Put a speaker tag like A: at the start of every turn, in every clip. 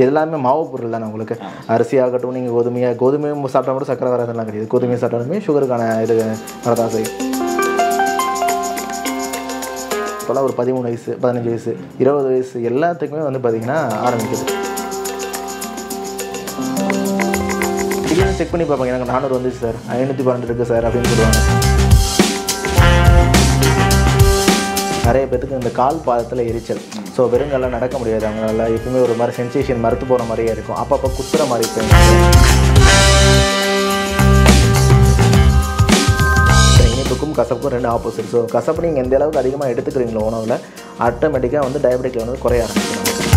A: எல்லாமே மாவு பொருள் தானே உங்களுக்கு அரிசி ஆகட்டும் நீங்கள் கோதுமையாக கோதுமையும் சாப்பிட்டா கூட சக்கரை வராதெல்லாம் கிடையாது கோதுமையை சாப்பிட்டாலுமே சுகருக்கான இது வரதான் செய்யும் இப்போல்லாம் ஒரு பதிமூணு வயசு பதினஞ்சு வயசு இருபது வயசு எல்லாத்துக்குமே வந்து பார்த்திங்கன்னா ஆரம்பிக்குது திடீர்னு செக் பண்ணி பார்ப்பாங்க எனக்கு நானூறு வந்துச்சு சார் ஐநூற்றி பன்னெண்டு இருக்குது சார் அப்படின்னு சொல்லுவாங்க நிறைய பேத்துக்கு இந்த கால் பாதத்தில் எரிச்சல் ஸோ வெறுங்கெல்லாம் நடக்க முடியாது அவங்களால எப்பவுமே ஒரு மாதிரி சென்சேஷன் மறுத்து போகிற மாதிரியே இருக்கும் அப்பப்போ குத்துற மாதிரி இருக்கும் இனிப்புக்கும் கசப்புக்கும் ரெண்டு ஆப்போசிட் ஸோ கசப்பு நீங்கள் எந்த அளவுக்கு அதிகமாக எடுத்துக்கிறீங்களோ உணவில் ஆட்டோமேட்டிக்காக வந்து டயபெட்டிக் வந்து குறைய ஆரம்பிச்சிடும்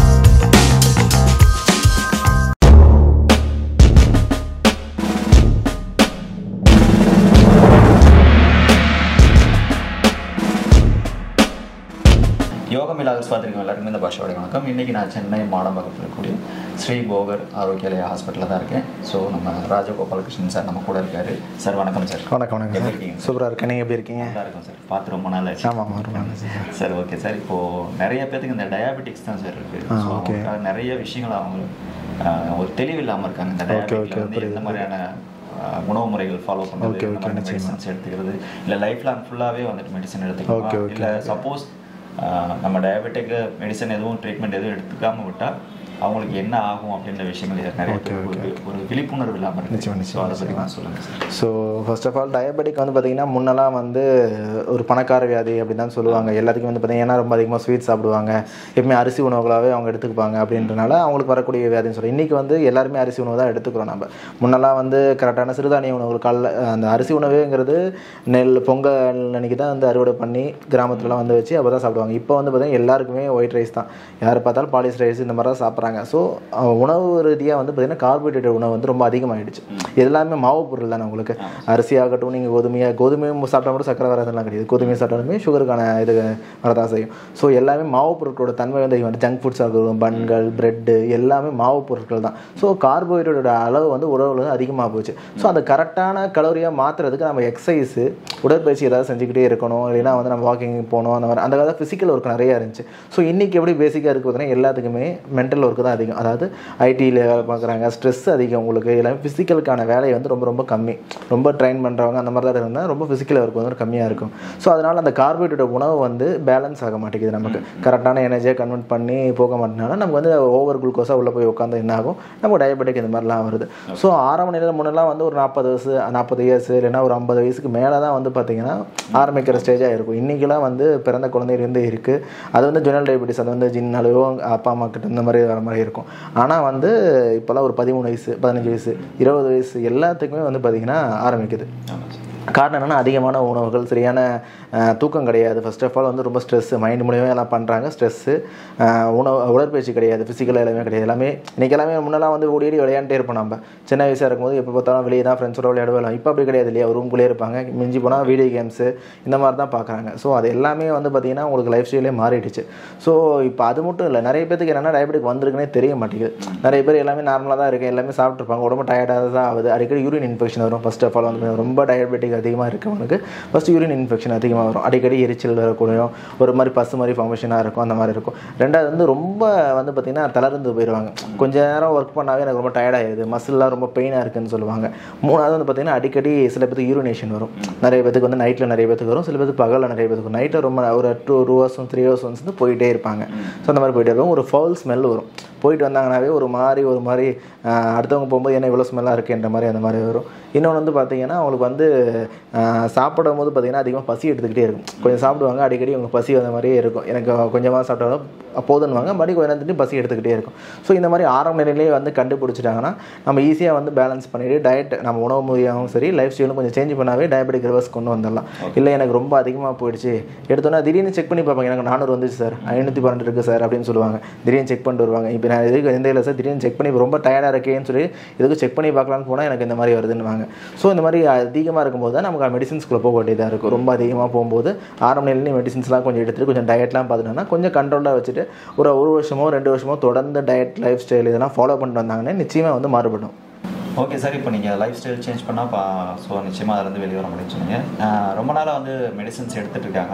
B: யோகம் இல்லாதஸ் பார்த்துருக்கோம் எல்லாருக்குமே இந்த பாஷாவோட வணக்கம் இன்றைக்கி நான் சென்னை மாடம்பகத்தில் இருக்கக்கூடிய ஸ்ரீ போகர் ஆரோக்கியாலயா ஹாஸ்பிட்டலில் தான் இருக்கேன் ஸோ நம்ம ராஜகோபாலகிருஷ்ணன் சார் நம்ம கூட இருக்காரு சார் வணக்கம் சார்
A: வணக்கம் வணக்கம்
B: எப்படி
A: சார்
B: இருக்கீங்க
A: சூப்பராக இருக்கேன் நீங்கள் எப்படி இருக்கீங்க
B: நல்லா இருக்கும் சார் பார்த்து ரொம்ப நாள் ஆச்சு
A: ஆமாம் ஆமாம் சார்
B: சார் ஓகே சார் இப்போது நிறைய பேத்துக்கு இந்த டயபெட்டிக்ஸ் தான் சார் இருக்குது
A: ஆ,
B: ஸோ
A: okay.
B: அவங்களுக்கு நிறைய விஷயங்கள் அவங்க ஆஹ், ஒரு தெளிவு இல்லாமல் இருக்காங்க இந்த
A: Okay,
B: டயபெட்டிக்ல
A: okay,
B: வந்து எந்த
A: புரியுது.
B: மாதிரியான ஆஹ், உணவு முறைகள் ஃபாலோ
A: Okay,
B: பண்ணுறது
A: okay, நிச்சயமா.
B: மெடிசன்ஸ் எடுத்துக்கிறது இல்லை லைஃப் லாங் ஃபுல்லாகவே வந்துட்டு மெடிசன்
A: Okay,
B: எடுத்துக்கலாம்
A: okay,
B: இல்லை
A: okay.
B: சப்போஸ் நம்ம டயபெட்டிக்கு மெடிசன் எதுவும் ட்ரீட்மெண்ட் எதுவும் எடுத்துக்காம விட்டால் அவங்களுக்கு என்ன ஆகும் அப்படின்ற விஷயங்கள் நிறைய
A: Okay,
B: பேருக்கு
A: okay.
B: ஒரு- ஒரு விழிப்புணர்வு இல்லாமல் இருக்கு
A: நிச்சயமா,
B: ஸோ அதை பற்றி
A: நிச்சயமா.
B: நான் சொல்லுங்கள் sir
A: so first of all diabetic வந்து பார்த்தீங்கன்னா முன்னெல்லாம் வந்து ஒரு பணக்கார வியாதி அப்படி தான் சொல்லுவாங்க எல்லாத்துக்கும் வந்து பார்த்தீங்கன்னா ஏன்னா ரொம்ப அதிகமாக ஸ்வீட் சாப்பிடுவாங்க எப்பவுமே அரிசி உணவுகளாகவே அவங்க எடுத்துக்குப்பாங்க அப்படின்றனால அவங்களுக்கு வரக்கூடிய வியாதின்னு சொல்லி இன்றைக்கி வந்து எல்லாருமே அரிசி உணவு தான் எடுத்துக்கிறோம் நம்ம முன்னெல்லாம் வந்து கரெக்டான சிறுதானிய உணவுகள் காலைல அந்த அரிசி உணவுங்கிறது நெல் பொங்கல் அன்னைக்கு தான் வந்து அறுவடை பண்ணி கிராமத்துலலாம் வந்து வச்சு அப்போ தான் சாப்பிடுவாங்க இப்போ வந்து பார்த்தீங்கன்னா எல்லாருக்குமே ஒயிட் ரைஸ் தான் யார் பார்த்தாலும் பாலிஸ் ரைஸ் இந்த மாதிரி தான் சாப்பிட்றாங்க ஸோ உணவு ரீதியாக வந்து பார்த்தீங்கன்னா கார்போஹைட்ரேட் உணவு வந்து ரொம்ப அதிகமாகிடுச்சு எல்லாமே மாவு பொருள் தானே உங்களுக்கு அரிசி ஆகட்டும் நீங்கள் கோதுமையாக கோதுமையும் சாப்பிட்டா கூட சக்கரை வராதெல்லாம் கிடையாது கோதுமையை சாப்பிட்டாலுமே சுகருக்கான இது வரதான் செய்யும் ஸோ எல்லாமே மாவு பொருட்களோட தன்மை வந்து அதிகம் ஜங்க் ஃபுட்ஸ் ஆகட்டும் பன்கள் பிரெட்டு எல்லாமே மாவு பொருட்கள் தான் ஸோ கார்போஹைட்ரேட்டோட அளவு வந்து உணவில் வந்து அதிகமாக போச்சு ஸோ அந்த கரெக்டான கலோரியாக மாற்றுறதுக்கு நம்ம எக்ஸசைஸு உடற்பயிற்சி ஏதாவது செஞ்சுக்கிட்டே இருக்கணும் இல்லைன்னா வந்து நம்ம வாக்கிங் போகணும் அந்த மாதிரி அந்த காலத்தில் ஃபிசிக்கல் ஒர்க் நிறையா இருந்துச்சு ஸோ இன்றைக்கி எப்படி பேசிக்காக இருக்குது பார்த்தீங்கன்னா எல்லாத்துக்குமே மென்டல் ஒர்க்கு தான் அதிகம் அதாவது ஐடியில் வேலை பார்க்குறாங்க ஸ்ட்ரெஸ் அதிகம் உங்களுக்கு எல்லாமே ஃபிசிக்கலுக்கான வேலை வந்து ரொம்ப ரொம்ப கம்மி ரொம்ப ட்ரைன் பண்ணுறவங்க அந்த மாதிரி தான் இருந்தால் ரொம்ப ஃபிசிக்கல் ஒர்க் வந்து கம்மியாக இருக்கும் ஸோ அதனால் அந்த கார்போஹைட்ரேட் உணவு வந்து பேலன்ஸ் ஆக மாட்டேங்குது நமக்கு கரெக்டான எனர்ஜியை கன்வெர்ட் பண்ணி போக மாட்டேனால நமக்கு வந்து ஓவர் குளுக்கோஸாக உள்ளே போய் உட்காந்து என்ன ஆகும் நம்ம டயபெட்டிக் இந்த மாதிரிலாம் வருது ஸோ ஆரம்ப நிலையில் முன்னெல்லாம் வந்து ஒரு நாற்பது வயசு நாற்பது இயர்ஸ் இல்லைன்னா ஒரு ஐம்பது வயசுக்கு மேலே தான் வந்து பார்த்தீங்கன்னா ஆரம்பிக்கிற ஸ்டேஜாக இருக்கும் இன்றைக்கெல்லாம் வந்து பிறந்த குழந்தையிலேருந்து இருக்குது அது வந்து ஜெனரல் டயபெட்டிஸ் அது வந்து ஜின்னாலோ அப்பா அம்மா கிட்ட இந்த மாதிரி வர மாதிரி இருக்கும் ஆனால் வந்து இப்போல்லாம் ஒரு பதிமூணு வயசு பதினஞ்சு வயசு இருபது வயசு எல்லாத்துக்குமே வந்து பார்த்திங்கன்னா ஆரம்பிக்குது
B: ஆமாம் சார்
A: காரணம் என்னென்னா அதிகமான உணவுகள் சரியான அஹ், தூக்கம் கிடையாது ஃபர்ஸ்ட் ஆஃப் ஆல் வந்து ரொம்ப ஸ்ட்ரெஸ்ஸு மைண்ட் மூலியமாக எல்லாம் பண்ணுறாங்க ஸ்ட்ரெஸ்ஸு உணவு உடற்பயிற்சி கிடையாது ஃபிசிக்கலாக எல்லாமே கிடையாது எல்லாமே இன்றைக்கி எல்லாமே முன்னெல்லாம் வந்து ஓடி விளையாண்டே இருப்போம் நம்ம சின்ன வயசாக இருக்கும்போது எப்போ பார்த்தாலும் வெளியே தான் ஃப்ரெண்ட்ஸோட விளையாடுவோம் இப்போ அப்படி கிடையாது இல்லையா ரூம்குள்ளே இருப்பாங்க மிஞ்சி போனால் வீடியோ கேம்ஸு இந்த மாதிரி தான் பார்க்குறாங்க ஸோ அது எல்லாமே வந்து பார்த்திங்கன்னா உங்களுக்கு லைஃப் ஸ்டைலே மாறிடுச்சு ஸோ இப்போ அது மட்டும் இல்லை நிறைய பேத்துக்கு என்னென்னா டயபெட்டிக் வந்திருக்குன்னே தெரிய மாட்டேங்குது நிறைய பேர் எல்லாமே நார்மலாக தான் இருக்குது எல்லாமே சாப்பிட்ருப்பாங்க உடம்பு டயர்டாக தான் ஆகுது அடிக்கடி யூரின் இன்ஃபெக்ஷன் வரும் ஃபர்ஸ்ட் ஆஃப் ஆல் வந்து ரொம்ப டயபெட்டிக் அதிகமாக இருக்கவனுக்கு ஃபர்ஸ்ட் யூரின் இன்ஃபெக்ஷன் அதிகமாக வரும் அடிக்கடி எரிச்சல் வரக்கூடிய ஒரு மாதிரி பசு மாதிரி ஃபார்மேஷனாக இருக்கும் அந்த மாதிரி இருக்கும் ரெண்டாவது வந்து ரொம்ப வந்து பார்த்திங்கன்னா தளர்ந்து போயிடுவாங்க கொஞ்ச நேரம் ஒர்க் பண்ணாவே எனக்கு ரொம்ப டயர்டாகிடுது மசில்லாம் ரொம்ப பெயினாக இருக்குன்னு சொல்லுவாங்க மூணாவது வந்து பார்த்திங்கன்னா அடிக்கடி சில பேருக்கு யூரினேஷன் வரும் நிறைய பேத்துக்கு வந்து நைட்டில் நிறைய பேத்துக்கு வரும் சில பேருக்கு பகலில் நிறைய பேத்துக்கு வரும் நைட்டில் ரொம்ப ஒரு two two hours three hours வந்து போயிட்டே இருப்பாங்க ஸோ அந்த மாதிரி போயிட்டே இருக்கும் ஒரு ஃபவுல் ஸ்மெல் வரும் போயிட்டு வந்தாங்கனாவே ஒரு மாதிரி ஒரு மாதிரி ஆஹ், அடுத்தவங்க போகும்போது என்ன இவ்வளோ ஸ்மெல்லாக இருக்குன்ற மாதிரி அந்த மாதிரி வரும் இன்னொன்று வந்து பார்த்தீங்கன்னா அவங்களுக்கு வந்து ஆஹ், சாப்பிடும் போது பார்த்தீங்கன்னா அதிகமாக பசி எடுத்துக்கிட்டே இருக்கும் கொஞ்சம் சாப்பிடுவாங்க அடிக்கடி அவங்க பசி வந்த மாதிரியே இருக்கும் எனக்கு கொஞ்சமாக சாப்பிட்டாலும் போதுன்னுவாங்க மறுபடியும் கொஞ்ச நேரத்துக்கு பசி எடுத்துக்கிட்டே இருக்கும் ஸோ இந்த மாதிரி ஆரம்ப நிலையிலே வந்து கண்டுபிடிச்சிட்டாங்கன்னா நம்ம ஈஸியாக வந்து பேலன்ஸ் பண்ணிட்டு டயட் நம்ம உணவு முறையாகவும் சரி லைஃப் ஸ்டைலும் கொஞ்சம் சேஞ்ச் பண்ணாவே டயபெட்டிக் ரிவர்ஸ் கொண்டு வந்துடலாம் இல்லை எனக்கு ரொம்ப அதிகமாக போயிடுச்சு எடுத்தோன்னா திடீர்னு செக் பண்ணி பார்ப்பாங்க எனக்கு நானூறு வந்துச்சு சார் ஐநூற்றி பன்னெண்டு இருக்குது சார் அப்படின்னு சொல்லுவாங்க திடீர்னு செக் பண்ணிட்டு வருவாங்க இப்போ நான் இதுக்கு எந்த இல்லை சார் திடீர்னு செக் பண்ணி ரொம்ப டயர்டாக இருக்கேன்னு சொல்லி இதுக்கு செக் பண்ணி பார்க்கலான்னு போனால் எனக்கு இந்த மாதிரி வருதுன்னுவாங்க ஸோ இந்த மாதிரி அதிகமாக இருக்கும்போது தான் நமக்கு மெடிசின்ஸ்குள்ளே போக வேண்டியதாக இருக்கும் ரொம்ப அதிகமாக போகும்போது ஆரம்ப நிலையிலே மெடிசின்ஸ்லாம் கொஞ்சம் எடுத்துகிட்டு கொஞ்சம் டயட்லாம் பார்த்துட்டோம்னா கொஞ்சம் கண்ட்ரோலாக வச்சுட்டு ஒரு ஒரு வருஷமோ ரெண்டு வருஷமோ தொடர்ந்து டயட் லைஃப் ஸ்டைல் இதெல்லாம் ஃபாலோ பண்ணிட்டு வந்தாங்கன்னா நிச்சயமாக வந்து மாறுபடும்
B: ஓகே சார் இப்போ நீங்கள் லைஃப் ஸ்டைல் சேஞ்ச் பண்ணால் ஸோ நிச்சயமாக அதுலேருந்து வெளியே வர முடியும்னு சொன்னீங்க ஆஹ் ரொம்ப நாளாக வந்து மெடிசன்ஸ் எடுத்துகிட்டு இருக்காங்க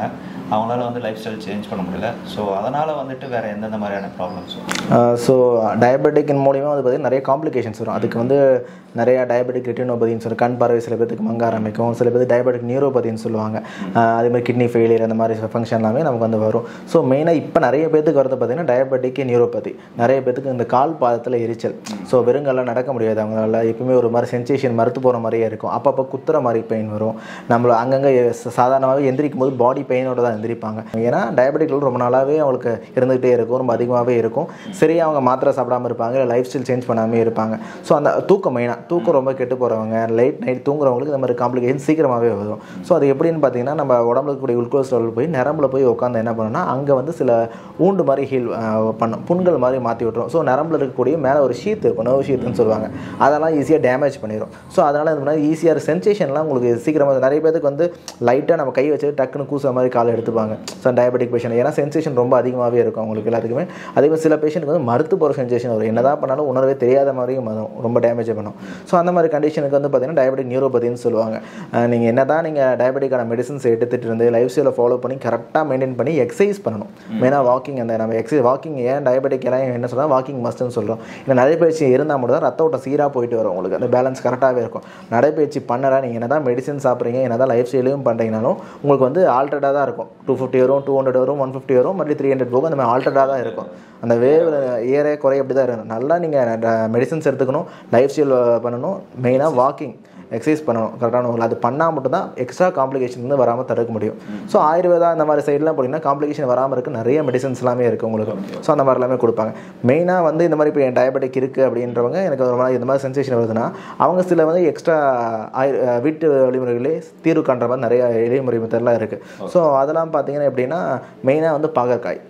B: அவங்களால வந்து லைஃப் ஸ்டைல் சேஞ்ச் பண்ண முடியல ஸோ அதனால் வந்துட்டு வேறு எந்தெந்த மாதிரியான ப்ராப்ளம்ஸ்
A: ஸோ டயபெட்டிக்கின் மூலிமா வந்து பார்த்திங்கன்னா நிறைய காம்ப்ளிகேஷன்ஸ் வரும் அதுக்கு வந்து நிறைய டயபெட்டிக் ரெட்டினோபதின்னு சொல்லி கண் பார்வை சில பேருக்கு மங்க ஆரம்பிக்கும் சில பேர் டயபெட்டிக் நியூரோபதின்னு சொல்லுவாங்க ஆஹ் அதே மாதிரி கிட்னி ஃபெயிலியர் அந்த மாதிரி ஃபங்க்ஷன் எல்லாமே நமக்கு வந்து வரும் ஸோ மெயினாக இப்போ நிறைய பேத்துக்கு வரது பார்த்திங்கன்னா டயபெட்டிக் நியூரோபதி நிறைய பேத்துக்கு இந்த கால் பாதத்தில் எரிச்சல் ஸோ வெறுங்கெல்லாம் நடக்க முடியாது அவங்களால எப்பவுமே ஒரு மாதிரி சென்சேஷன் மறுத்து போகிற மாதிரியே இருக்கும் அப்பப்போ குத்துற மாதிரி பெயின் வரும் நம்மள அங்கங்கே சாதாரணமாகவே எந்திரிக்கும் போது பாடி பெயினோட தான் எந்திரிப்பாங்க ஏன்னா டயபெட்டிக்ல ரொம்ப நாளாகவே அவங்களுக்கு இருந்துகிட்டே இருக்கும் ரொம்ப அதிகமாகவே இருக்கும் சரியாக அவங்க மாத்திரை சாப்பிடாம இருப்பாங்க இல்லை லைஃப் ஸ்டைல் சேஞ்ச் பண்ணாமே இருப்பாங்க ஸோ அந்த தூக்கம் மெயினாக தூக்கம் ரொம்ப கெட்டு போகிறவங்க லைட் நைட் தூங்குறவங்களுக்கு இந்த மாதிரி காம்ப்ளிகேஷன் சீக்கிரமாகவே வரும் ஸோ அது எப்படின்னு பார்த்தீங்கன்னா நம்ம உடம்புல இருக்கக்கூடிய குளுக்கோஸ் லெவல் போய் நரம்புல போய் உட்காந்து என்ன பண்ணணும்னா அங்கே வந்து சில ஊண்டு மாதிரி ஹீல் பண்ணும் புண்கள் மாதிரி மாற்றி விட்டுரும் ஸோ நரம்புல இருக்கக்கூடிய மேலே ஒரு ஷீத் இருக்கும் நர்வ் ஷீத்துன்னு சொல்லுவாங்க அதெல்லாம் ஈஸியாக டேமேஜ் பண்ணிடும் ஸோ அதனால் இந்த மாதிரி ஈஸியாக சென்சேஷன்லாம் உங்களுக்கு சீக்கிரமாக நிறைய பேருக்கு வந்து லைட்டாக நம்ம கை வச்சு டக்குன்னு கூசுற மாதிரி காலை எடுத்துப்பாங்க ஸோ டயபெட்டிக் பேஷண்ட் ஏன்னா சென்சேஷன் ரொம்ப அதிகமாகவே இருக்கும் அவங்களுக்கு எல்லாத்துக்குமே அதே மாதிரி சில பேஷண்ட்டுக்கு வந்து மறுத்து போகிற சென்சேஷன் வரும் என்னதான் பண்ணாலும் உணர்வே தெரியாத மாதிரியும் வரும் ரொம்ப டேமேஜ் பண்ணும் ஸோ அந்த மாதிரி கண்டிஷனுக்கு வந்து பார்த்தீங்கன்னா டயபெட்டிக் நியூரோபதின்னு சொல்லுவாங்க நீங்கள் என்ன தான் நீங்கள் டயபெட்டிக்கான மெடிசன்ஸ் எடுத்துகிட்டு இருந்து லைஃப் ஸ்டைலை ஃபாலோ பண்ணி கரெக்டாக மெயின்டைன் பண்ணி எக்ஸசைஸ் பண்ணணும் மெயினாக வாக்கிங் அந்த நம்ம எக்ஸசைஸ் வாக்கிங் ஏன் டயபெட்டிக் எல்லாம் என்ன சொல்கிறோம் வாக்கிங் மஸ்ட்னு சொல்கிறோம் இல்லை நடைப்பயிற்சி இருந்தால் மட்டும் தான் ரத்த ஓட்டம் சீராக போயிட்டு வரும் உங்களுக்கு அந்த பேலன்ஸ் கரெக்டாகவே இருக்கும் நடைப்பயிற்சி பண்ணல நீங்கள் என்ன தான் மெடிசன் சாப்பிட்றீங்க என்ன தான் லைஃப் ஸ்டைலையும் பண்ணுறீங்கனாலும் உங்களுக்கு வந்து ஆல்ரெடாக தான் இருக்கும் டூ ஃபிஃப்டி வரும் டூ ஹண்ட்ரட் வரும் ஒன் ஃபிஃப்டி வரும் மறுபடியும் த்ரீ ஹண்ட்ரட் போகும் அந்த மாதிரி ஆல்ரெடாக தான் இருக்கும் அந்த வேவ் ஏறே குறை அப்படி தான் இருக்கும் நல்லா நீங்கள் மெடிசன்ஸ் எடுத்துக்கணும் லைஃப் ஸ்டைல் பண்ணணும் மெயினாக வாக்கிங் எக்ஸசைஸ் பண்ணணும் கரெக்டான உங்களுக்கு அது பண்ணால் மட்டும் தான் எக்ஸ்ட்ரா காம்ப்ளிகேஷன் வந்து வராமல் தடுக்க முடியும் ஸோ ஆயுர்வேதா இந்த மாதிரி சைட்லாம் போனீங்கன்னா காம்ப்ளிகேஷன் வராமல் இருக்க நிறைய மெடிசன்ஸ் எல்லாமே இருக்குது உங்களுக்கு ஸோ அந்த மாதிரி எல்லாமே கொடுப்பாங்க மெயினாக வந்து இந்த மாதிரி இப்போ என் டயபெட்டிக் இருக்குது அப்படின்றவங்க எனக்கு ஒரு மாதிரி இந்த மாதிரி சென்சேஷன் வருதுன்னா அவங்க சில வந்து எக்ஸ்ட்ரா ஆயு அஹ் வீட்டு வழிமுறைகளே தீர்வு காண்ற மாதிரி நிறைய எளிமுறை மெத்தட்லாம் இருக்குது ஸோ அதெல்லாம் பார்த்தீங்கன்னா எப்படின்னா மெயினாக வந்து பாகற்காய்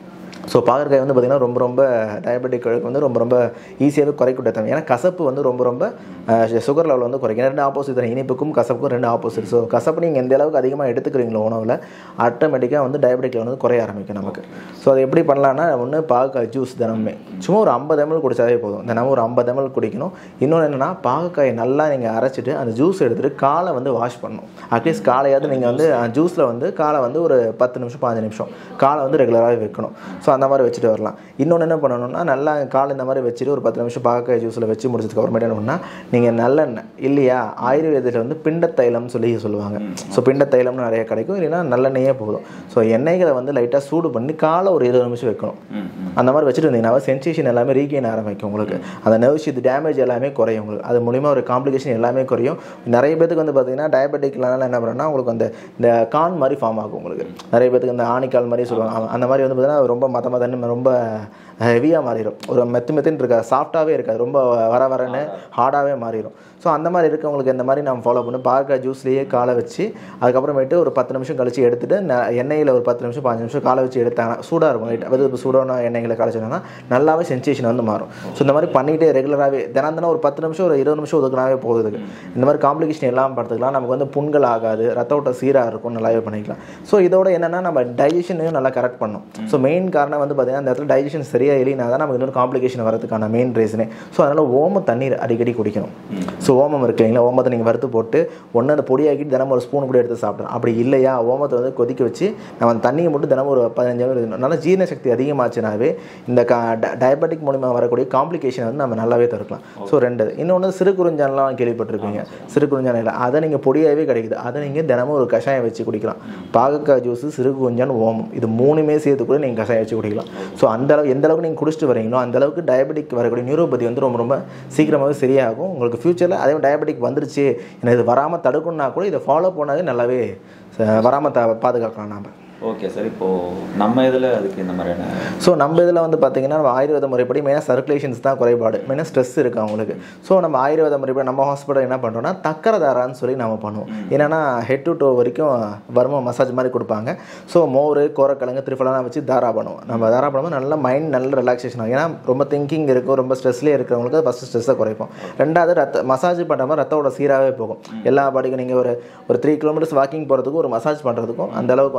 A: ஸோ பாகற்காய் வந்து பார்த்திங்கன்னா ரொம்ப ரொம்ப டயபெட்டிக் வந்து ரொம்ப ரொம்ப ஈஸியாகவே குறைக்கூடிய தன்மை ஏன்னா கசப்பு வந்து ரொம்ப ரொம்ப சுகர் லெவல் வந்து குறைக்கும் ரெண்டு ஆப்போசிட் தான் இனிப்புக்கும் கசப்புக்கும் ரெண்டு ஆப்போசிட் ஸோ கசப்பு நீங்கள் எந்த அளவுக்கு அதிகமாக எடுத்துக்கிறீங்களோ உணவில் ஆட்டோமேட்டிக்காக வந்து டயபெட்டிக் லெவல் வந்து குறைய ஆரம்பிக்கும் நமக்கு ஸோ அது எப்படி பண்ணலான்னா ஒன்று பாகக்காய் ஜூஸ் தினமுமே சும்மா ஒரு ஐம்பது எம்எல் குடிச்சாவே போதும் தினமும் ஒரு ஐம்பது எம்எல் குடிக்கணும் இன்னொன்று என்னென்னா பாகக்காயை நல்லா நீங்கள் அரைச்சிட்டு அந்த ஜூஸ் எடுத்துகிட்டு காலை வந்து வாஷ் பண்ணணும் அட்லீஸ்ட் காலையாவது நீங்கள் வந்து ஜூஸில் வந்து காலை வந்து ஒரு பத்து நிமிஷம் பாஞ்சு நிமிஷம் காலை வந்து ரெகுலராகவே வைக்கணும் ஸோ அந்த மாதிரி வச்சுட்டு வரலாம் இன்னொன்று என்ன பண்ணணும்னா நல்லா காலை இந்த மாதிரி வச்சுட்டு ஒரு பத்து நிமிஷம் பாகக்காய் ஜூஸில் வச்சு முடிச்சதுக்கு அப்புறமேட்டு என்ன பண்ணால் நீங்கள் நல்லெண்ணெய் இல்லையா ஆயுர்வேதத்தில் வந்து பிண்ட தைலம் சொல்லி சொல்லுவாங்க ஸோ பிண்ட தைலம்னு நிறைய கிடைக்கும் இல்லைன்னா நல்லெண்ணெயே போதும் ஸோ எண்ணெய்களை வந்து லைட்டாக சூடு பண்ணி காலை ஒரு இருபது நிமிஷம் வைக்கணும் அந்த மாதிரி வச்சுட்டு இருந்தீங்கன்னா சென்சேஷன் எல்லாமே ரீகெயின் ஆரம்பிக்கும் உங்களுக்கு அந்த நர்வ் ஷீத் டேமேஜ் எல்லாமே குறையும் உங்களுக்கு அது மூலிமா ஒரு காம்ப்ளிகேஷன் எல்லாமே குறையும் நிறைய பேத்துக்கு வந்து பார்த்தீங்கன்னா டயபெட்டிக்னால என்ன பண்ணுறோம்னா உங்களுக்கு அந்த இந்த கான் மாதிரி ஃபார்ம் ஆகும் உங்களுக்கு நிறைய பேத்துக்கு இந்த ஆணிக்கால் மாதிரி சொல்லுவாங்க அந்த மாதிரி வந்து பார்த்தீங்கன்னா ரொம்ப மத மதன்னு ரொம்ப ஹெவியாக மாறிடும் ஒரு மெத்து மெத்துன்னு இருக்காது சாஃப்டாகவே இருக்காது ரொம்ப வர வரன்னு ஹார்டாகவே மாறிடும் ஸோ அந்த மாதிரி இருக்கவங்களுக்கு இந்த மாதிரி நம்ம ஃபாலோ பண்ணி பாகக்காய் ஜூஸ்லேயே காலை வச்சு அதுக்கப்புறமேட்டு ஒரு பத்து நிமிஷம் கழிச்சு எடுத்துட்டு ந- எண்ணெயில் ஒரு பத்து நிமிஷம் பாஞ்சு நிமிஷம் காலை வச்சு எடுத்தாங்க சூடாக இருக்கும் லைட்டாக வெது இப்போ சூடான எண்ணெய்களை கலைச்சிங்கன்னா நல்லாவே சென்சேஷன் வந்து மாறும் ஸோ இந்த மாதிரி பண்ணிகிட்டே ரெகுலராகவே தினம் தினம் ஒரு பத்து நிமிஷம் ஒரு இருபது நிமிஷம் ஒதுக்கினாவே போகுது இந்த மாதிரி காம்ப்ளிகேஷன் எல்லாம் பார்த்துக்கலாம் நமக்கு வந்து புண்கள் ஆகாது ரத்த ஓட்டம் சீராக இருக்கும் நல்லாவே பண்ணிக்கலாம் ஸோ இதோட என்னென்னா நம்ம டைஜஷனையும் நல்லா கரெக்ட் பண்ணும் ஸோ மெயின் காரணம் வந்து பார்த்தீங்கன்னா அந்த இடத்துல டைஜஷன் சரியாக இல்லைனா தான் நமக்கு இன்னொரு காம்ப்ளிகேஷன் வரதுக்கான மெயின் ரீசனே ஸோ அதனால் ஓம தண்ணீர் அடிக்கடி குடிக்கணும் ஸோ ஓமம் இருக்கு இல்லைங்களா ஓமத்தை நீங்கள் வறுத்து போட்டு ஒன்று அந்த பொடியாக்கிட்டு தினமும் ஒரு ஸ்பூன் கூட எடுத்து சாப்பிடலாம் அப்படி இல்லையா ஓமத்தை வந்து கொதிக்க வச்சு நம்ம அந்த தண்ணியை மட்டும் தினமும் ஒரு பதினஞ்சு நிமிடம் இருக்கணும் நல்லா ஜீரண சக்தி அதிகமாச்சுனாவே இந்த டயபெட்டிக் மூலிமா வரக்கூடிய காம்ப்ளிகேஷன் வந்து நம்ம நல்லாவே தடுக்கலாம் ஸோ ரெண்டு இன்னொன்று சிறு குறிஞ்சான்லாம் கேள்விப்பட்டிருப்பீங்க சிறு குறிஞ்சான் இல்லை அதை நீங்கள் பொடியாகவே கிடைக்குது அதை நீங்கள் தினமும் ஒரு கஷாயம் வச்சு குடிக்கலாம் பாகக்காய் ஜூஸ் சிறு குறிஞ்சான் ஓமம் இது மூணுமே சேர்த்து கூட நீங்கள் கஷாயம் வச்சு குடிக்கலாம் ஸோ அந்த அளவு எந்த அளவுக்கு நீங்கள் குடிச்சிட்டு வரீங்களோ அந்த அளவுக்கு டயபெட்டிக் வரக்கூடிய நியூரோபதி வந்து ரொம்ப ரொம்ப சீக்கிரமாகவே சரியாகும் உங்களுக்கு ஃப்யூச்சரில் அதே டயபெட்டிக் வந்துருச்சு எனக்கு இது வராமல் தடுக்கணும்னா கூட இதை ஃபாலோ பண்ணாவே நல்லாவே வராமல் த பாதுகாக்கலாம் நாம்
B: ஓகே சார் இப்போது நம்ம இதில் அதுக்கு இந்த மாதிரியான
A: ஸோ நம்ம இதில் வந்து பார்த்தீங்கன்னா நம்ம ஆயுர்வேத முறைப்படி மெயினாக சர்க்குலேஷன்ஸ் தான் குறைபாடு மெயினாக ஸ்ட்ரெஸ் இருக்குது அவங்களுக்கு ஸோ நம்ம ஆயுர்வேத முறைப்படி நம்ம ஹாஸ்பிட்டல் என்ன பண்ணுறோம்னா தக்கர தாரான்னு சொல்லி நம்ம பண்ணுவோம் என்னன்னா ஹெட் டு டோ வரைக்கும் வர்ம மசாஜ் மாதிரி கொடுப்பாங்க ஸோ மோர் கோரக்கிழங்கு திரிஃபலாம் வச்சு தாரா பண்ணுவோம் நம்ம தாரா பண்ணும்போது நல்ல மைண்ட் நல்ல ரிலாக்ஸேஷன் ஆகும் ஏன்னா ரொம்ப திங்கிங் இருக்கும் ரொம்ப ஸ்ட்ரெஸ்லேயே இருக்கிறவங்களுக்கு ஃபஸ்ட்டு ஸ்ட்ரெஸ்ஸை குறைப்போம் ரெண்டாவது ரத்த மசாஜ் பண்ணுற மாதிரி ரத்தோட சீராகவே போகும் எல்லா பாடிக்கும் நீங்கள் ஒரு ஒரு த்ரீ கிலோமீட்டர்ஸ் வாக்கிங் போகிறதுக்கும் ஒரு மசாஜ் பண்ணுறதுக்கும் அந்த அளவுக்கு வந்து நல்லா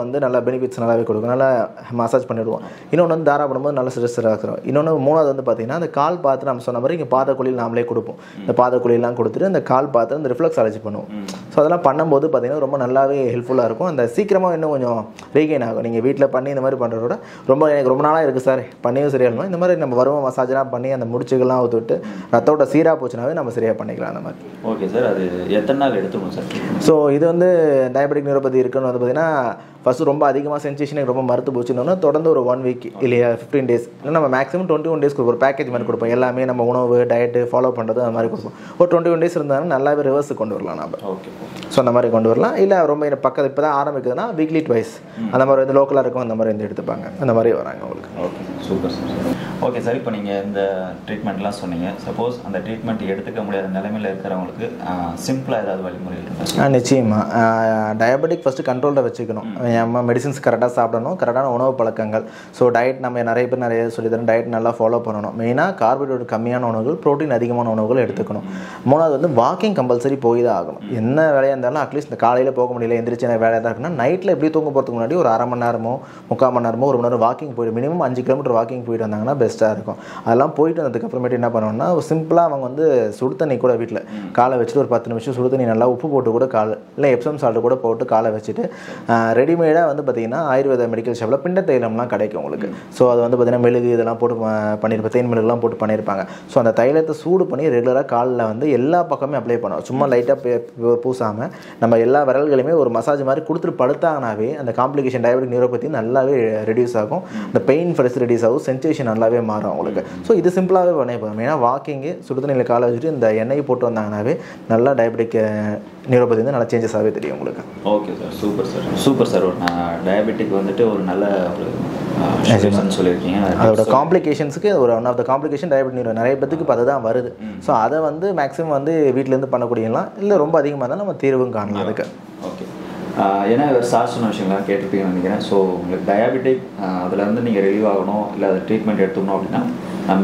A: பெனிஃபிட்ஸ் நல்லாவே கொடுக்கும் நல்லா மசாஜ் பண்ணிவிடுவோம் இன்னொன்று வந்து தாரா பண்ணும்போது நல்ல ஸ்ட்ரெஸ் ஆகிறோம் இன்னொன்று மூணாவது வந்து பார்த்தீங்கன்னா அந்த கால் பார்த்து நம்ம சொன்ன மாதிரி இங்கே பாதக்குழியில் நாமளே கொடுப்போம் இந்த பாதக்குழியெல்லாம் கொடுத்துட்டு அந்த கால் பார்த்து அந்த ரிஃப்ளெக்ஸ் அலர்ஜி பண்ணுவோம் ஸோ அதெல்லாம் பண்ணும்போது பார்த்தீங்கன்னா ரொம்ப நல்லாவே ஹெல்ப்ஃபுல்லாக இருக்கும் அந்த சீக்கிரமாக இன்னும் கொஞ்சம் ரீகெயின் ஆகும் நீங்கள் வீட்டில் பண்ணி இந்த மாதிரி பண்ணுறத விட ரொம்ப எனக்கு ரொம்ப நாளாக இருக்குது சார் பண்ணியும் சரியாகணும் இந்த மாதிரி நம்ம வருவ மசாஜ்லாம் பண்ணி அந்த முடிச்சுகள்லாம் ஊற்றி விட்டு ரத்தோட சீராக போச்சுனாவே நம்ம சரியாக பண்ணிக்கலாம் அந்த மாதிரி
B: ஓகே சார் அது எத்தனை நாள் எடுத்துக்கணும் சார்
A: ஸோ இது வந்து டயபெட்டிக் நியூரோபதி இருக்குன்னு வந்து பார்த்தீங்கன்னா ஃபஸ்ட்டு ரொம்ப அதிகமாக சென்சேஷன் ரொம்ப மறுத்து போச்சுன்னு தொடர்ந்து ஒரு ஒன் வீக் இல்லையா ஃபிஃப்டீன் டேஸ் இல்லை நம்ம மேக்ஸிமம் டுவெண்ட்டி ஒன் டேஸ்க்கு ஒரு பேக்கேஜ் மாதிரி கொடுப்போம் எல்லாமே நம்ம உணவு டயட்டு ஃபாலோ பண்ணுறது அந்த மாதிரி கொடுப்போம் ஒரு டுவெண்ட்டி ஒன் டேஸ் இருந்தாலும் நல்லாவே ரிவர்ஸ் கொண்டு வரலாம் நம்ம
B: ஓகே
A: ஸோ அந்த மாதிரி கொண்டு வரலாம் இல்லை ரொம்ப எனக்கு பக்கத்து இப்போ தான் ஆரம்பிக்குதுன்னா வீக்லி ட்வைஸ் அந்த மாதிரி வந்து லோக்கலாக இருக்கும் அந்த மாதிரி வந்து எடுத்துப்பாங்க அந்த மாதிரி வராங்க உங்களுக்கு
B: okay super sir okay sir இப்போ நீங்கள் இந்த ட்ரீட்மெண்ட்லாம் சொன்னீங்க சப்போஸ் அந்த ட்ரீட்மெண்ட் எடுத்துக்க முடியாத நிலைமையில் இருக்கிறவங்களுக்கு சிம்பிளாக ஏதாவது வழிமுறை இருக்கா
A: ஆ நிச்சயமாக டயபெட்டிக் ஃபஸ்ட்டு கண்ட்ரோலில் வச்சுக்கணும் நம்ம மெடிசின்ஸ் கரெக்டாக சாப்பிடணும் கரெக்டான உணவு பழக்கங்கள் ஸோ டயட் நம்ம நிறைய பேர் நிறைய சொல்லி தரோம் டயட் நல்லா ஃபாலோ பண்ணணும் மெயினாக கார்போஹைட்ரேட் கம்மியான உணவுகள் ப்ரோட்டீன் அதிகமான உணவுகள் எடுத்துக்கணும் மூணாவது வந்து வாக்கிங் கம்பல்சரி போய் தான் ஆகணும் என்ன வேலையாக இருந்தாலும் அட்லீஸ்ட் இந்த காலையில் போக முடியல எந்திரிச்சு எனக்கு வேலையாக தான் இருக்குன்னா நைட்டில் எப்படி தூங்க போகிறதுக்கு முன்னாடி ஒரு அரை மணி நேரமோ முக்கால் மணி நேரமோ ஒரு மணி நேரம் வாக்கிங் போயிட்டு மினிமம் அஞ்சு கிலோமீட்டர் வாக்கிங் போயிட்டு வந்தாங்கன்னா பெஸ்ட்டாக இருக்கும் அதெல்லாம் போயிட்டு வந்ததுக்கப்புறமேட்டு என்ன பண்ணணும்னா சிம்பிளாக அவங்க வந்து சுடு தண்ணி கூட வீட்டில் காலை வச்சுட்டு ஒரு பத்து நிமிஷம் சுடு தண்ணி நல்லா உப்பு போட்டு கூட கால் இல்லை எப்சம் சால்ட் கூட போட்டு காலை வச்சுட்டு ரெடிமேடாக வந்து பார்த்தீங்கன்னா ஆயுர்வேத மெடிக்கல் ஷாப்பில் பிண்ட தைலம்லாம் கிடைக்கும் உங்களுக்கு ஸோ அது வந்து பார்த்தீங்கன்னா மெழுகு இதெல்லாம் போட்டு ப- பண்ணியிருப்பாங்க தேன் மெழுகுலாம் போட்டு பண்ணியிருப்பாங்க ஸோ அந்த தைலத்தை சூடு பண்ணி ரெகுலராக காலில் வந்து எல்லா பக்கமே அப்ளை பண்ணணும் சும்மா லைட்டாக பூசாமல் நம்ம எல்லா விரல்களையுமே ஒரு மசாஜ் மாதிரி கொடுத்துட்டு படுத்தாங்கனாவே அந்த காம்ப்ளிகேஷன் டயபெட்டிக் நியூரோபதி நல்லாவே ரெடியூஸ் ஆகும் இந்த பெயின் ஃபர்ஸ்ட் ரெடியூஸ் ஆகும் சென்சேஷன் நல்லாவே மாறும் உங்களுக்கு ஸோ இது சிம்பிளாகவே பண்ணி போதும் ஏன்னா வாக்கிங்கு சுடுதண்ணியில் காலை வச்சுட்டு இந்த எண்ணெய் போட்டு வந்தாங்கனாவே நல்லா டயபெட்டிக் நியூரோபதி வந்து நல்லா சேஞ்சஸ் ஆகவே தெரியும் உங்களுக்கு
B: okay sir super sir super sir ஒரு டயபெட்டிக் வந்துட்டு ஒரு நல்ல ஒரு சொல்யூஷன் சொல்லியிருக்கீங்க
A: அதோட காம்ப்ளிகேஷன்ஸுக்கு ஒரு one of the complication diabetic நியூரோ நிறைய பேத்துக்கு இப்போ அதுதான் வருது ஸோ அதை வந்து மேக்ஸிமம் வந்து வீட்டிலேருந்து பண்ணக்கூடியலாம் இல்லை ரொம்ப அதிகமாக இருந்தால் நம்ம தீர்வும் காணலாம் அதுக்கு
B: ஓகே ஏன்னா இவர் சார் சொன்ன விஷயங்கள்லாம் கேட்டிருப்பீங்கன்னு நினைக்கிறேன் ஸோ உங்களுக்கு டயபெட்டிக் அதில் வந்து நீங்கள் ரிலீவ் ஆகணும் இல்லை அதை ட்ரீட்மெண்ட் எடுத்துக்கணும் அப்படின்னா நம்ம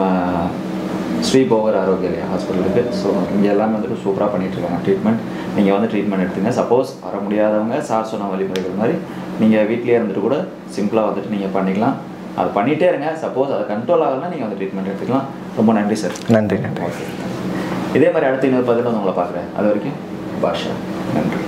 B: ஸ்ரீ போகர் ஆரோக்கிய ஹாஸ்பிட்டல் இருக்குது ஸோ இங்கே எல்லாமே வந்துட்டு சூப்பராக பண்ணிட்டு இருக்காங்க ட்ரீட்மெண்ட் நீங்கள் வந்து ட்ரீட்மெண்ட் எடுத்துங்க சப்போஸ் வர முடியாதவங்க சார் சொன்ன வழிமுறைகள் மாதிரி நீங்கள் வீட்லேயே இருந்துட்டு கூட சிம்பிளாக வந்துட்டு நீங்கள் பண்ணிக்கலாம் அது பண்ணிகிட்டே இருங்க சப்போஸ் அது கண்ட்ரோல் ஆகலைன்னா நீங்கள் வந்து ட்ரீட்மெண்ட் எடுத்துக்கலாம் ரொம்ப நன்றி சார்
A: நன்றி நன்றி
B: ஓகே இதே மாதிரி அடுத்து இன்னொரு பதில் வந்து உங்களை பார்க்குறேன் அது வரைக்கும் பாஷா நன்றி